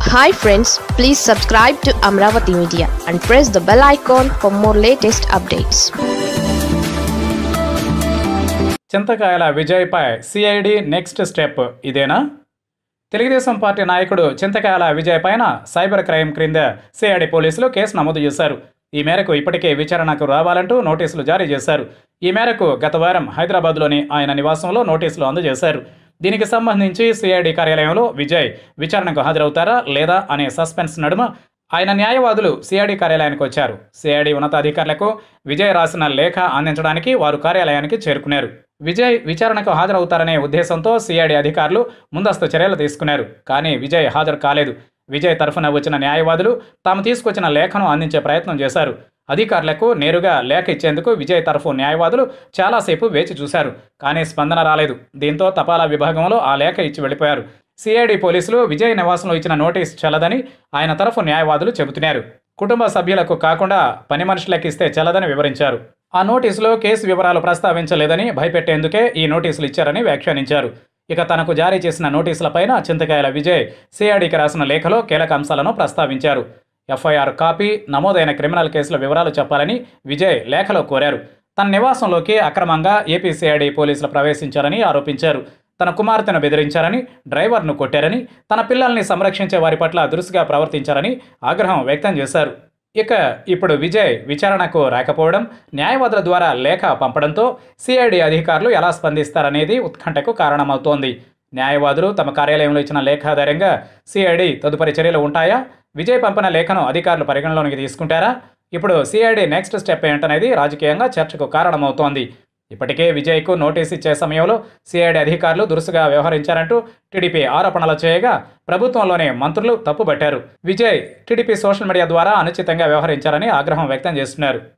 hi friends please subscribe to Amaravati media and press the bell icon for more latest updates Chintakayala విజయ్పై CID next step ఇదేనా Telugu Desam party నాయకుడు చింతకాయల విజయ్ పైన cyber crime క్రింద CID పోలీసులు కేసు నమోదు చేశారు ఈ మేరకు ఇప్పటికే విచారణకు రావాలంటూ నోటీసులు జారీ చేశారు ఈ మేరకు గత వారం హైదరాబాద్లోని ఆయన నివాసంలో నోటీసులు అందజేశారు దీనికి సంబంధించి సిఐడి కార్యాలయంలో విజయ్ విచారణకు హాజరవుతారా లేదా అనే సస్పెన్స్ నడుమ ఆయన న్యాయవాదులు సిఐడి కార్యాలయానికి వచ్చారు సిఐడి ఉన్నతాధికారులకు విజయ్ రాసిన లేఖ అందించడానికి వారు కార్యాలయానికి చేరుకున్నారు విజయ్ విచారణకు హాజరవుతారనే ఉద్దేశంతో సిఐడి అధికారులు ముందస్తు చర్యలు తీసుకున్నారు కానీ విజయ్ హాజరు కాలేదు విజయ్ తరఫున వచ్చిన న్యాయవాదులు తాము తీసుకొచ్చిన లేఖను అందించే ప్రయత్నం చేశారు అధికారులకు నేరుగా లేఖ ఇచ్చేందుకు విజయ్ తరఫు న్యాయవాదులు చాలాసేపు వేచి చూశారు కానీ స్పందన రాలేదు దీంతో తపాలా విభాగంలో ఆ లేఖ ఇచ్చి వెళ్ళిపోయారు సిఐడి పోలీసులు విజయ్ నివాసంలో ఇచ్చిన నోటీస్ చెల్లదని ఆయన తరఫు న్యాయవాదులు చెబుతున్నారు కుటుంబ సభ్యులకు కాకుండా పని మనుషులకు ఇస్తే చెల్లదని వివరించారు ఆ నోటీసులో కేసు వివరాలు ప్రస్తావించలేదని భయపెట్టేందుకే ఈ నోటీసులు ఇచ్చారని వ్యాఖ్యానించారు ఇక తనకు జారీ చేసిన నోటీసులపైన చింతకాయల విజయ్ సిఐడికి రాసిన లేఖలో కీలక అంశాలను ప్రస్తావించారు ఎఫ్ఐఆర్ కాపీ నమోదైన క్రిమినల్ కేసుల వివరాలు చెప్పాలని విజయ్ లేఖలో కోరారు తన నివాసంలోకి అక్రమంగా ఏపీసీఐడి పోలీసులు ప్రవేశించారని ఆరోపించారు తన కుమార్తెను బెదిరించారని డ్రైవర్ను కొట్టారని తన పిల్లల్ని సంరక్షించే వారి పట్ల దురుసుగా ప్రవర్తించారని ఆగ్రహం వ్యక్తం చేశారు ఇక ఇప్పుడు విజయ్ విచారణకు రాకపోవడం న్యాయవాదుల ద్వారా లేఖ పంపడంతో సిఐడి అధికారులు ఎలా స్పందిస్తారనేది ఉత్కంఠకు కారణమవుతోంది న్యాయవాదులు తమ కార్యాలయంలో ఇచ్చిన లేఖాధారంగా సిఐడి తదుపరి చర్యలు ఉంటాయా విజయ్ పంపిన లేఖను అధికారులు పరిగణలోనికి తీసుకుంటారా ఇప్పుడు సిఐడి నెక్స్ట్ స్టెప్ ఏంటనేది రాజకీయంగా చర్చకు కారణమవుతోంది ఇప్పటికే విజయ్కు నోటీస్ ఇచ్చే సమయంలో సిఐడి అధికారులు దురుసుగా వ్యవహరించారంటూ టీడీపీ ఆరోపణలు చేయగా ప్రభుత్వంలోనే మంత్రులు తప్పుబట్టారు విజయ్ టీడీపీ సోషల్ మీడియా ద్వారా అనుచితంగా వ్యవహరించారని ఆగ్రహం వ్యక్తం చేస్తున్నారు